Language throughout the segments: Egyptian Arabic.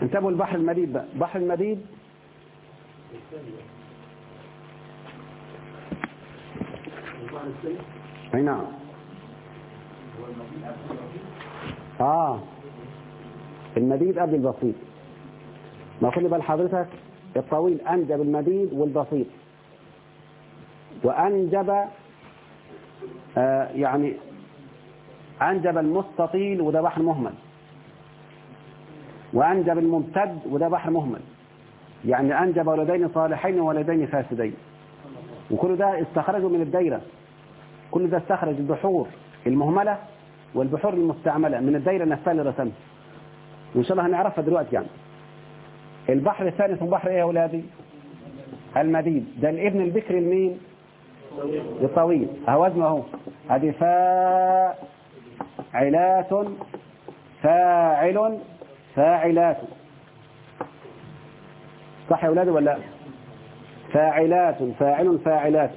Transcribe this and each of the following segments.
انتبهوا البحر المديد بقى بحر المديد اي نعم اه المديد قبل البسيط ما خلي بال حضرتك الطويل انجب المديد والبسيط وانجب آه يعني انجب المستطيل وده بحر مهمل وانجب الممتد وده بحر مهمل يعني انجب ولدين صالحين وولدين فاسدين وكل ده استخرجوا من الدايره كل ده استخرج البحور المهمله والبحور المستعمله من الدايره نفسها اللي رسمها وان شاء الله هنعرفها دلوقتي يعني البحر الثاني اسمه بحر ايه يا اولادي المديد ده الابن البكر المين الطويل اهو وزنه اهو ادي فاعلات فاعل فاعلات صح يا اولادي ولا لا فاعلات فاعل فاعلات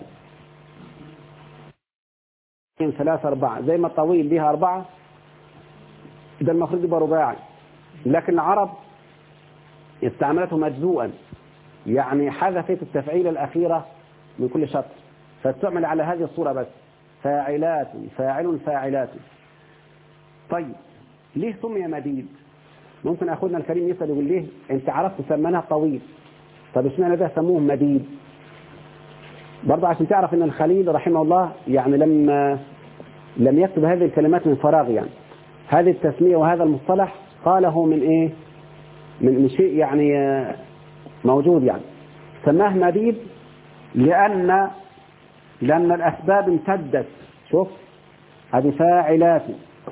ثلاثة أربعة زي ما الطويل ليها أربعة ده المفروض يبقى رباعي لكن العرب استعملته مجزوءا يعني حذفت التفعيل الأخيرة من كل شطر فاستعمل على هذه الصورة بس فاعلات فاعل فاعلات طيب ليه سمي مديد ممكن أخونا الكريم يسأل يقول ليه أنت عرفت سمناها طويل طب اشمعنى ده سموه مديد برضه عشان تعرف ان الخليل رحمه الله يعني لما لم يكتب هذه الكلمات من فراغ يعني هذه التسمية وهذا المصطلح قاله من ايه من من شيء يعني موجود يعني سماه مديد لأن لأن الأسباب امتدت شوف هذه فاعلات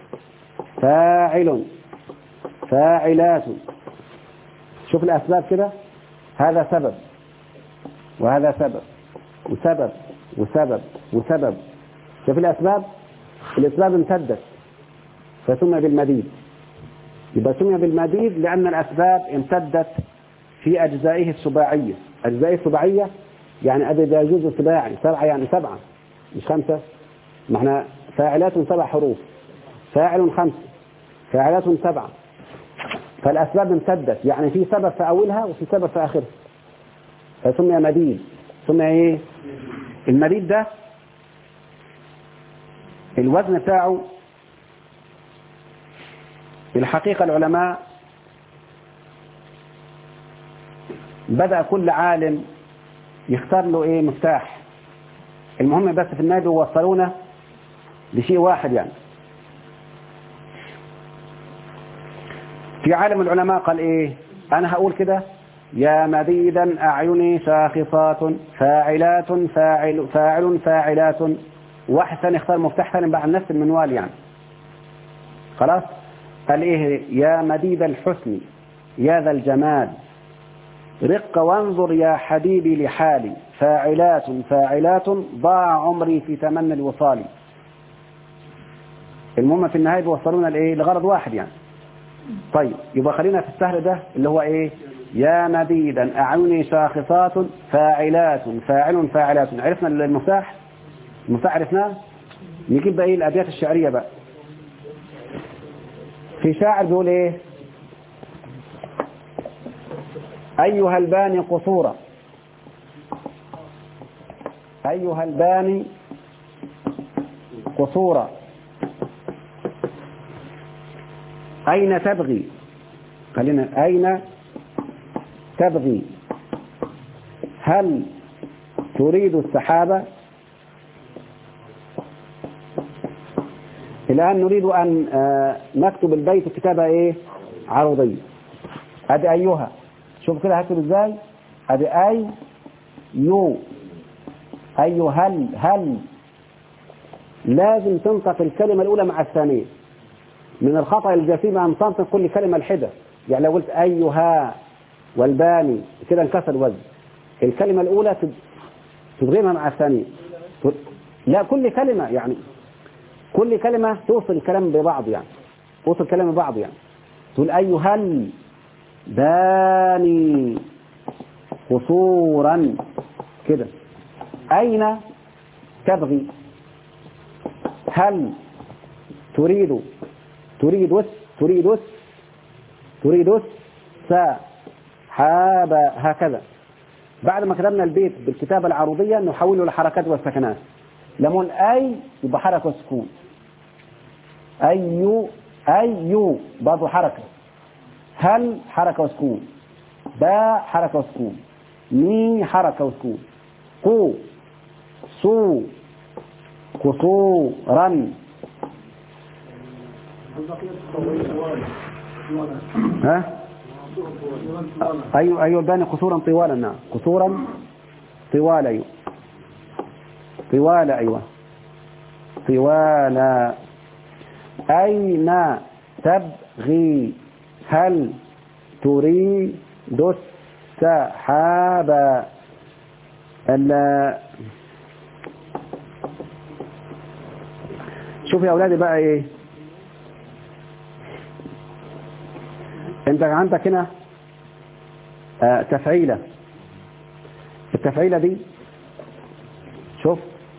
فاعل فاعلات شوف الأسباب كده هذا سبب وهذا سبب وسبب وسبب وسبب شوف الأسباب الأسباب امتدت فسمي بالمديد يبقى سمي بالمديد لأن الأسباب امتدت في أجزائه السباعية أجزائه السباعية يعني أدي ده جزء سباعي سبعة يعني سبعة مش خمسة ما احنا فاعلات سبع حروف فاعل خمسة فاعلات سبعة فالأسباب امتدت يعني في سبب في أولها وفي سبب في آخرها فسمي مديد سمي ايه المديد ده الوزن بتاعه الحقيقة العلماء بدأ كل عالم يختار له ايه مفتاح المهم بس في النادي وصلونا لشيء واحد يعني في عالم العلماء قال ايه انا هقول كده يا مديدا أعيني شاخصات فاعلات فاعل فاعل فاعلات واحد ثاني اختار مفتاح ثاني بقى عن نفس المنوال يعني خلاص قال ايه يا مديد الحسن يا ذا الجمال رق وانظر يا حبيبي لحالي فاعلات فاعلات ضاع عمري في تمنى الوصال المهم في النهاية بيوصلونا لايه لغرض واحد يعني طيب يبقى خلينا في السهل ده اللي هو ايه يا مديدا أعيني شاخصات فاعلات فاعل فاعلات عرفنا المفتاح المفتاح عرفناه نجيب بقى ايه الأبيات الشعرية بقى في شاعر بيقول ايه أيها الباني قصورا أيها الباني قصورا أين تبغي خلينا أين تبغي هل تريد السحابة الآن نريد أن نكتب البيت كتابة إيه عرضية أدي أيها شوف كده هكتب إزاي أدي أي يو أي هل هل لازم تنطق الكلمة الأولى مع الثانية من الخطأ الجسيم أن تنطق كل كلمة الحدة يعني لو قلت أيها والباني كده انكسر الوزن الكلمة الأولى تدغمها مع الثانية لا كل كلمة يعني كل كلمة توصل الكلام ببعض يعني توصل الكلام ببعض يعني تقول أيها الباني قصورا كده أين تبغي هل تريد تريد تريد تريد حاب هكذا بعد ما كتبنا البيت بالكتابة العروضية نحوله لحركات والسكنات لمون أي يبقى حركة وسكون أي أي برضه حركة هل حركة وسكون با حركة وسكون مي حركة وسكون قو سو قصورا ها أيوة أيوة باني قصورا طوالا نعم قصورا طوال أيوة طوال أيوة طوال أين تبغي هل تريد السحاب ال شوف يا أولادي بقى إيه أنت عندك هنا آه تفعيلة التفعيلة دي شوف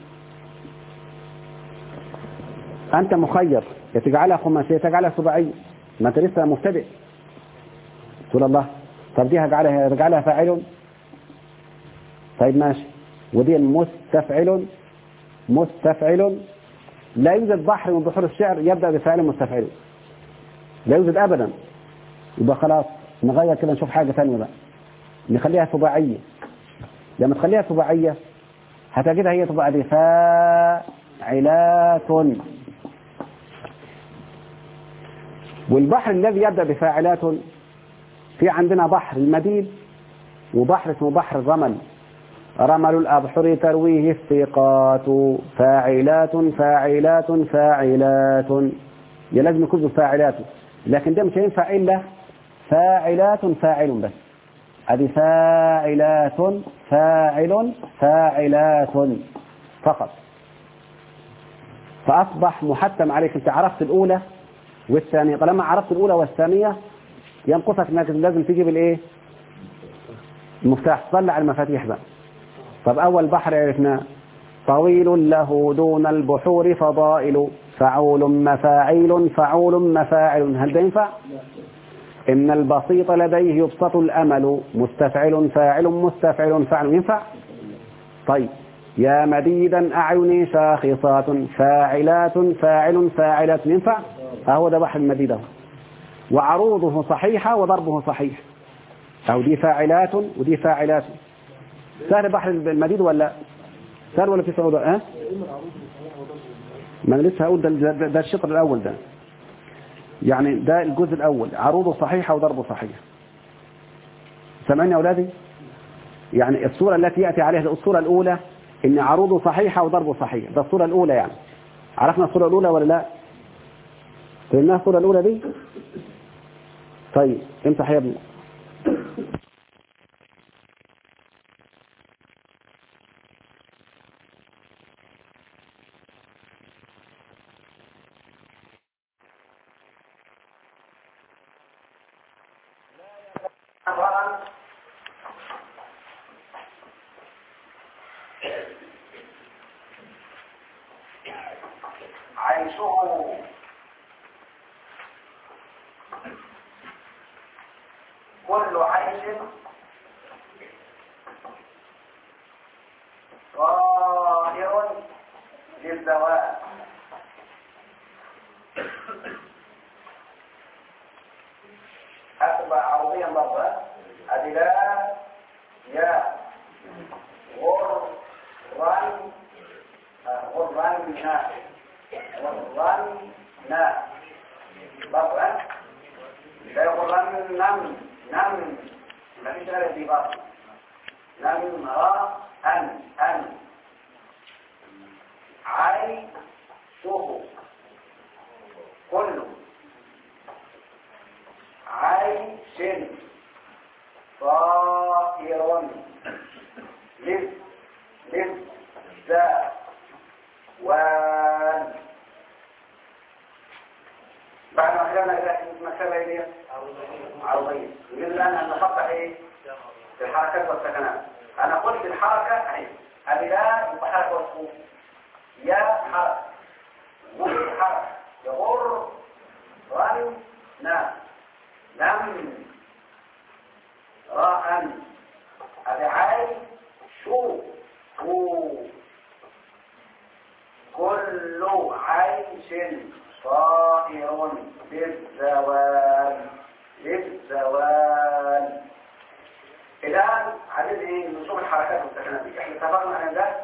أنت مخير يا تجعلها خماسية تجعلها سباعية ما أنت لسه مبتدئ تقول الله طب دي هجعلها هجعلها فاعل طيب ماشي ودي مستفعل مستفعل لا يوجد بحر من بحور الشعر يبدأ بفعل مستفعل لا يوجد أبدا يبقى خلاص نغير كده نشوف حاجة ثانية بقى نخليها سباعية لما تخليها سباعية هتجدها هي تبقى دي فاعلات والبحر الذي يبدأ بفاعلات في عندنا بحر المديد وبحر اسمه بحر الرمل رمل الأبحر ترويه الثقات فاعلات فاعلات فاعلات يا لازم يكون فاعلات لكن ده مش هينفع إلا فاعلات فاعل بس هذه فاعلات فاعل فاعلات فقط فأصبح محتم عليك أنت عرفت الأولى والثانية طالما عرفت الأولى والثانية ينقصك انك لازم تجيب الايه المفتاح تطلع المفاتيح بقى طب اول بحر عرفناه طويل له دون البحور فضائل فعول مفاعيل فعول مفاعل هل ده ينفع إن البسيط لديه يبسط الأمل مستفعل فاعل مستفعل فعل ينفع طيب يا مديدا أعيني شاخصات فاعلات فاعل فاعلات ينفع أهو ده بحر المديد وعروضه صحيحة وضربه صحيح أو دي فاعلات ودي فاعلات سهل بحر المديد ولا سهل ولا في صعوبة أه؟ ما أنا لسه هقول ده, ده, ده الشطر الأول ده يعني ده الجزء الأول عروضه صحيحة وضربه صحيح سامعين يا أولادي يعني الصورة التي يأتي عليها الصورة الأولى إن عروضه صحيحة وضربه صحيح ده الصورة الأولى يعني عرفنا الصورة الأولى ولا لا فهمناها الصورة الأولى دي طيب امسح يا ابني عيشه كل عيش طاهر للزواج هتبقى عربيا برضه أدلاء يا غران غران نا غران نا برضه لا يغرن نم نم ما فيش غير دي برضه نم را أن أن عي شوفوا كله عيش طائر لز لز ذا وان بعد ما خلقنا المكتبة ايه عرضية يريد الآن أن نصبح ايه في الحركات والسكنات أنا قلت الحركة اهي أبي لا يبقى حركة وسكون يا حركة مش حركة يغر رن نا نم راء أبعاي شو هو كل عيش طائر بالزوال بالزوال الآن عايزين ايه نشوف الحركات والسكنات دي احنا اتفقنا ان ده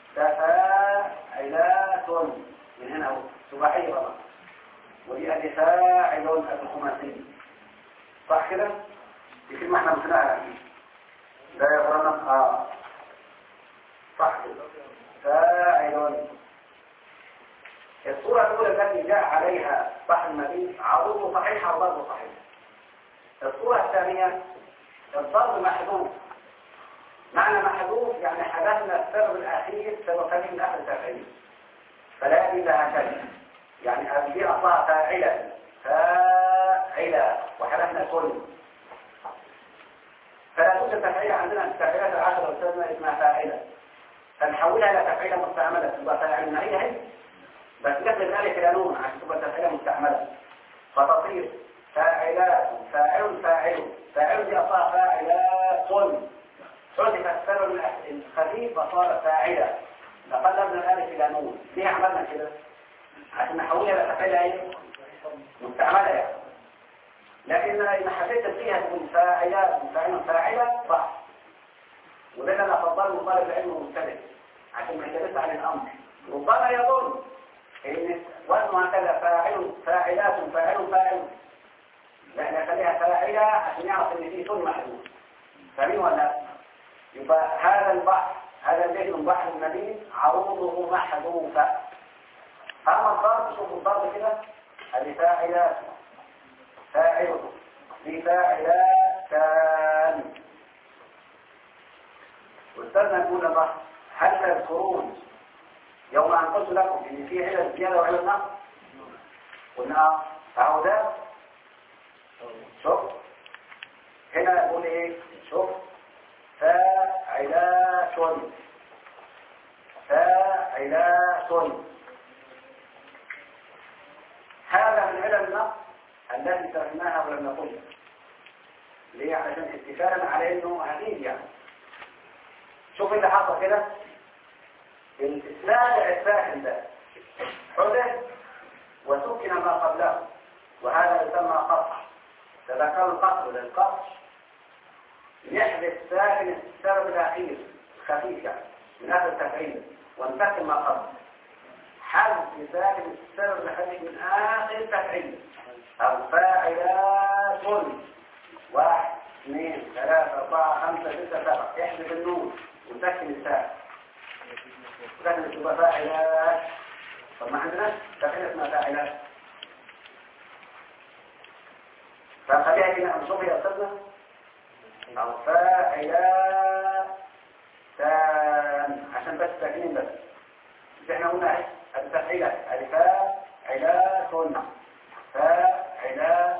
تفاعلات من هنا اهو سباحية طبعا ودي ادي فاعل الخماسي صح كده؟ دي كلمة احنا مثلها يعني ده يقرأنا اه صح كده فاعل الصورة الأولى التي جاء عليها صح المدين عروض صحيحة وضرب صحيح الصورة الثانية الضرب محذوف معنى محذوف يعني حذفنا السبب الأخير سنخليه من أخر تفعيل فلا يجب لها شيء يعني أبدي أصلها فاعلة فاعلة وحذفنا كل فلا توجد تفعيلة عندنا التفعيلات العشرة أستاذنا اسمها فاعلة فنحولها إلى تفعيلة مستعملة تبقى فاعل ما هي هي بس نقلب ذلك إلى نون عشان تبقى تفعيلة مستعملة فتصير فاعلات فاعل فاعل فاعل دي أصلها فاعلات حذف السبب الخفيف وصار فاعلة فقلبنا الألف إلى نون ليه عملنا كده؟ عشان نحولها إلى تفعيلة إيه؟ مستعملة يعني لكن إن حسيت فيها تكون فاعلات فاعل فاعلة صح وده اللي أنا أفضله لطالب العلم المبتدئ عشان ما يتلف عن الأمر ربما يظن إن وزنها كذا فاعل فاعلات فاعل فاعل لا نخليها فاعلة عشان يعرف إن في ثم محدود فاهمين ولا يبقى هذا البحر هذا البيت من بحر المدين عروضه محذوفة أما الضرب شوفوا الضرب كده هذه فاعلات فاعل بفاعلاتان واستاذنا نقول الله هل تذكرون يوم أن قلت لكم إن في علة زيادة وعلة نقص قلنا أهو ده شوف هنا نقول إيه شوف فاعلات فاعلات هذا من علل النقص الذي تركناها ولم نقل ليه علشان استفادا على انه عديد يعني شوف اللي حصل كده الاسناد الساكن ده حدث وسكن ما قبله وهذا يسمى قطع تذكروا القطع للقطع يحدث ساكن السبب الاخير الخفيف يعني من اخر التفعيل وانتقل ما قبل حذف ساكن السبب الخفيف من اخر التفعيل او فاعلات واحد اثنين ثلاثة أربعة خمسة ستة سبعة يحذف النون وسكن الساكن سكن تبقى فاعلات طب ما عندناش تفعيل اسمها فاعلات فخليها كده نشوف يا أستاذنا أو فاعلات عشان بس ساكنين بس مش احنا قلنا اهي التفعيلات الفاء علات فاعلات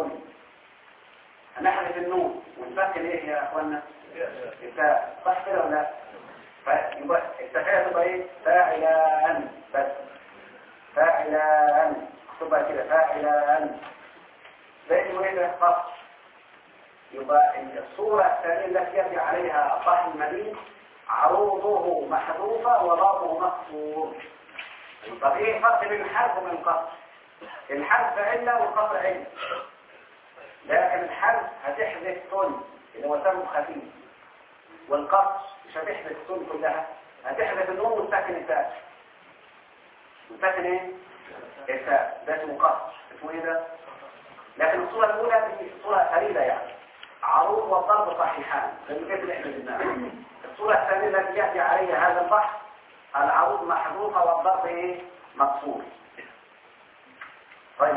هنحذف النون ونسكن ايه يا اخوانا الفاء صح كده ولا فيبقى التفعيله تبقى ايه فاعلان بس فاعلان تبقى كده فاعلان زي ما ايه ده خط يبقى الصورة الثانية التي يرجع عليها الصحن المدين عروضه محذوفة وضابه مقصور طب ايه الفرق بين الحرف وبين القصر الحرف علة والقصر علة لكن الحرف هتحذف تون اللي هو سبب خفيف والقصر مش هتحذف التون كلها هتحذف النون والساكن التاء والساكن ايه؟ التاء ده اسمه قصر اسمه ايه ده؟ لكن الصورة الأولى دي صورة فريدة يعني عروض والضرب صحيحان لأنه كيف نحن بالناس الصورة الثانية التي يأتي عليها هذا البحث العروض محذوفة والضرب ايه؟ مقصور طيب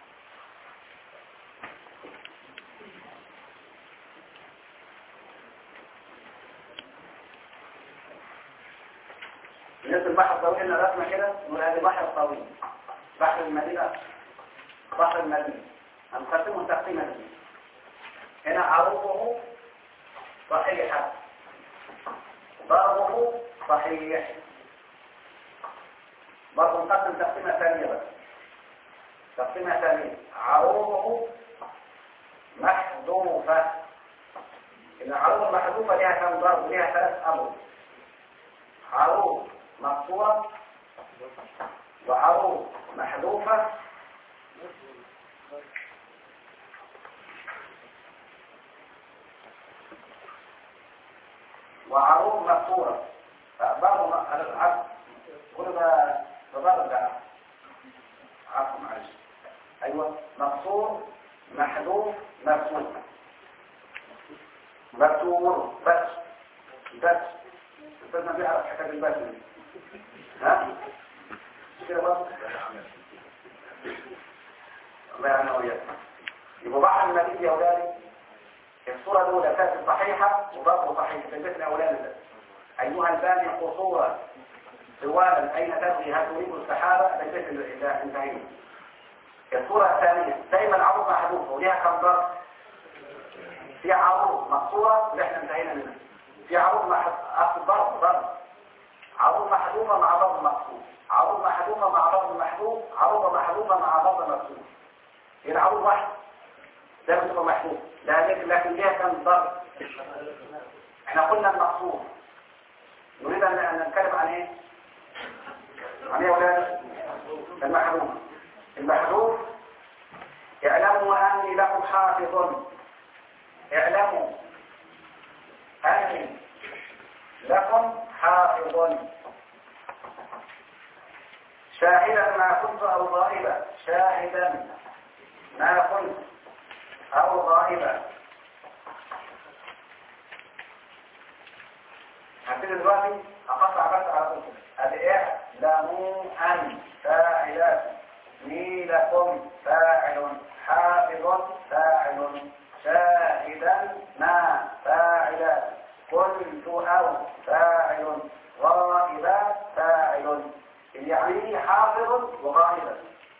بالنسبة البحر الطويل لنا رسمة كده نقول هذه بحر طويل بحر المدينة بحر المدينة هنقسمه تقسيمة دي هنا عروضه صحيحة ضربه صحيح برضه نقسم تقسيمة ثانية بس تقسيمة ثانية عروضه محذوفة إن العروض المحذوفة لها كم ضرب لها ثلاث أمر عروض مقصورة وعروض محذوفة وعروض مقصورة برضه العبد كل ده تضرب ده عفوا معلش ايوه مقصور محذوف مقصور مكتوب بس بس بس ما بيعرف حكايه البس دي. ها مش كده بس الله يعلم وياك يبقى بعد النبي يا اولادي الصوره الاولى كانت صحيحه وبرضه صحيحه في البيت الاولاني ده ايها الباني قصورا سوالا اين تبغي هل تريد السحابه ده البيت اللي انتهينا الصوره الثانيه دايما العروض محذوفه وليها كم ضرب في عروض مقصورة اللي احنا انتهينا منها في عروض محذوفة ضرب ضرب عروض محذوفة مع ضرب مقصور عروض محذوفة مع ضرب محذوف عروض محذوفة مع ضرب مقصور هي العروض واحد ده بتبقى محذوف لكن لكن ليها كم ضرب احنا قلنا المقصور نريد ان نتكلم عن ايه عن ايه يا ولاد المحذوف المحذوف اعلموا اني لكم حافظ اعلموا أني لكم حافظ شاهدا ما كنت أو غائبا شاهدا ما كنت أو غائبا هبتدي دلوقتي أقطع بس على طول الاعلموا أن فاعلات ني لكم فاعل حافظ فاعل شاهدا ما فاعل كنت أو فاعل غائبا فاعل يعني حافظ وغائبا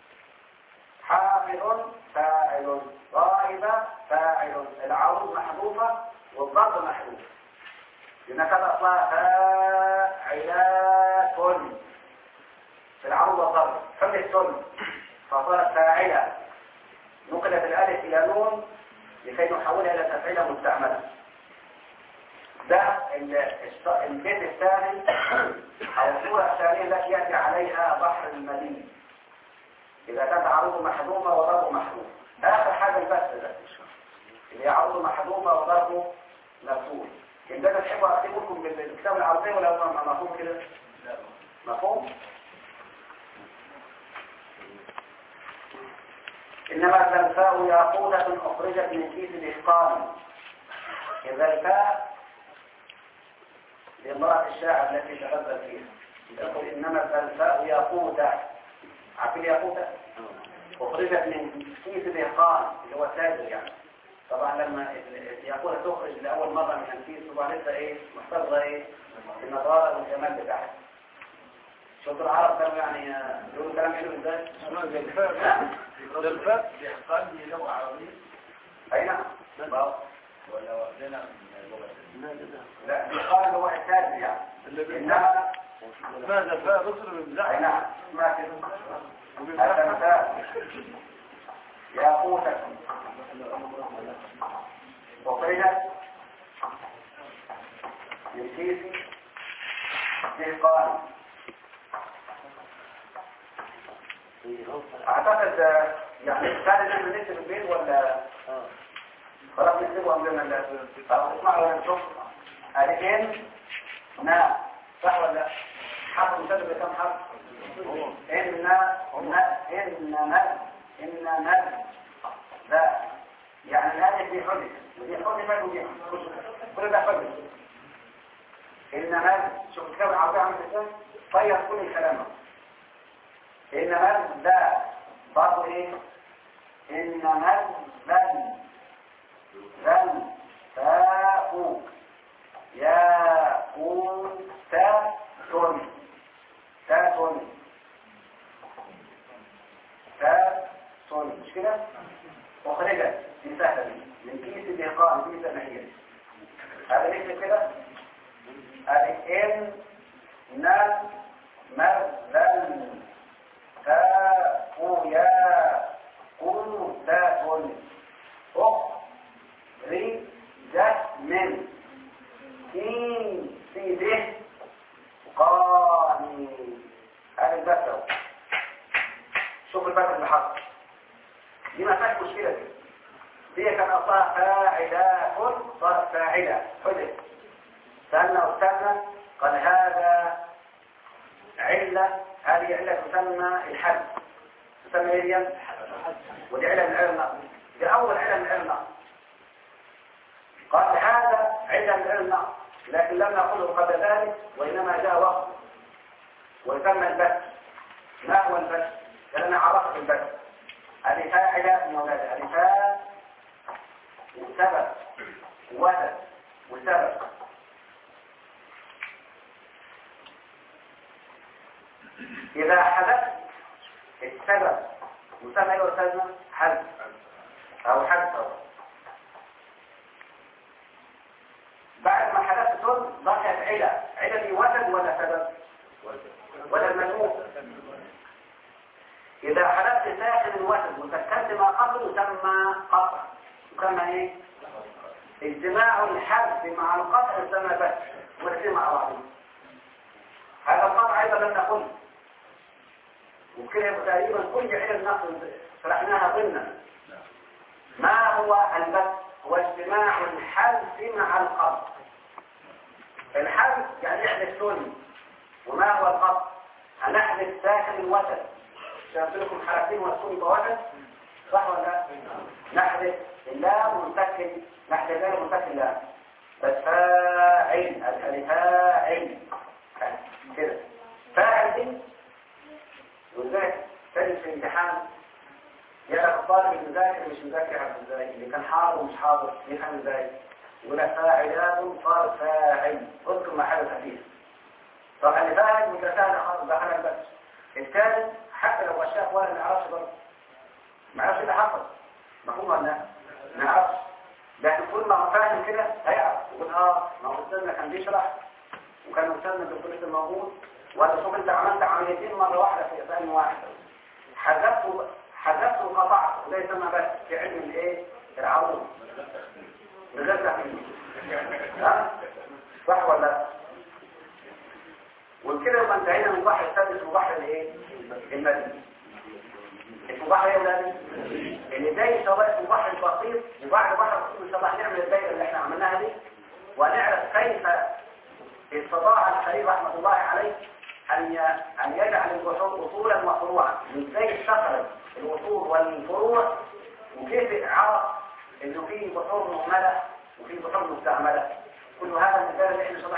حافظ فاعل غائبا فاعل العروض محذوفة والضرب محذوف لأن كذا أصلها فاعلات في العروض والضرب حل السن فصارت فاعلة نقلت الألف إلى نون لكي نحولها إلى تفعيلة مستعملة ده البيت الثاني أو الصورة الثانية التي يأتي عليها بحر المدينة إذا كانت عروض محذوفة وضرب محذوف آخر حاجة البث ده اللي هي عروض محذوفة وضرب مفتوح إن ده تحبوا أكتب لكم بالكتاب العربي ولا هو مفهوم كده؟ مفهوم؟ إنما الزلفاء ياقوتة أخرجت من كيس الإحقان الزلفاء لامرأة الشاعر التي تغزل فيها يقول إنما الزلفاء ياقوتة عارفين ياقوتة؟ أخرجت من كيس الإحقان اللي هو تاجر يعني طبعا لما الياقوتة تخرج لأول مرة من الكيس طبعا لسه إيه محتفظة إيه بالنضارة والجمال بتاعها شوف العرب كانوا يعني يقولوا كلام حلو ازاي؟ الفاء بإحقان لغة عربية اي نعم ولا وحدنا لا الإحقان هو الثالث يعني إنما ماذا فاء بصر من اي زعل نعم ما كده الأنفاق ياقوتة وقيلت من كيس دهقان اعتقد آه، يعني كان نحن نكتب البيت ولا خلاص نكتبه ام لنا لا اسمعوا ولا نشوف الان نا صح ولا لا حرف مسدد بكم حرف ان ان ان مد ان مد لا يعني هذه دي حدث ودي حدث ودي حدث كل ده حدث ان مد شوف الكتاب العربي عامل ازاي طير كل الكلام إنما ذا برضه إيه إنما ذن ذن فاء يا قوت تن تاتن تاتن مش كده أخرجت دي سهلة دي من كيس الإيقاع من كيس النحية هذا نكتب كده هذه إن نن مذن فاء يا قوتة أخرجت من دي ما فيهاش مشكلة دي دي كان أصلها فاعلات صارت فاعلة حدث سألنا أستاذنا قال هذا علة هذه علة تسمى الحد تسمى ايه دي؟ ودي علة من علم النقل دي أول علة من علم النقل قال هذا علة من علم النقل لكن لم نقله قبل ذلك وإنما جاء وقت ويسمى البث ما هو البث؟ لأن عرفت البث هذه فاعلة من أولادها هذه فاء وسبب وولد وسبب إذا حدث السبب يسمى ايه أستاذنا؟ حذف أو حذف بعد ما حدث ثم ضحت علة علة دي ولد ولا سبب؟ ولا المجموع إذا حدثت ساكن الوزن وسكنت ما قبل يسمى قطع يسمى إيه؟ اجتماع الحذف مع القطع يسمى بس والاثنين مع بعضهم هذا القطع أيضا لم نقل وكده يبقى تقريبا كل علم نقل شرحناها ضمنا ما هو البث هو اجتماع الحذف مع القطع الحذف يعني يحدث سن وما هو القطع هنحذف ساكن الوسط شرحت لكم حركتين والسن بوسط صح ولا لا؟ نحذف اللام ونسكن نحذف اللام ونسكن اللام بس فاعل الالف فاعل كده فاعل دي ولذلك تجد في الامتحان يعرف الطالب المذاكر مش مذاكر يعرف ازاي اللي كان حاضر ومش حاضر يفهم ازاي يقول لك فاعلات صار فاعل اذكر ما حدث فيه طبعا اللي فاعل متساهل خالص ده حاجه بس الثالث حتى لو اشياء ولا ما يعرفش برضه ما يعرفش اللي حصل مفهوم ولا لا؟ ما يعرفش لكن كل ما هو فاهم كده هيعرف يقول اه ما هو استاذنا كان بيشرح وكان استاذنا الدكتور لسه موجود ولا شوف انت عملت عمليتين مره واحده في ثاني واحد حذفته حذفته وقطعت وده يسمى بس في علم الايه العروض من غير تحليل ها صح ولا لا وبكده يبقى انتهينا من بحر السادس وبحر الايه المدني اسمه بحر ايه يا ولاد اللي زي سواء اسمه بحر البسيط وبعد بحر البسيط ان شاء الله هنعمل الدايره اللي احنا عملناها دي ونعرف كيف استطاع الخليل رحمه الله عليه أن أن يجعل البحور أصولا وفروعا ازاي اشتغلت الأصول والفروع وكيف عرف إنه في بحور مهملة وفي بحور مستعملة كل هذا المثال اللي احنا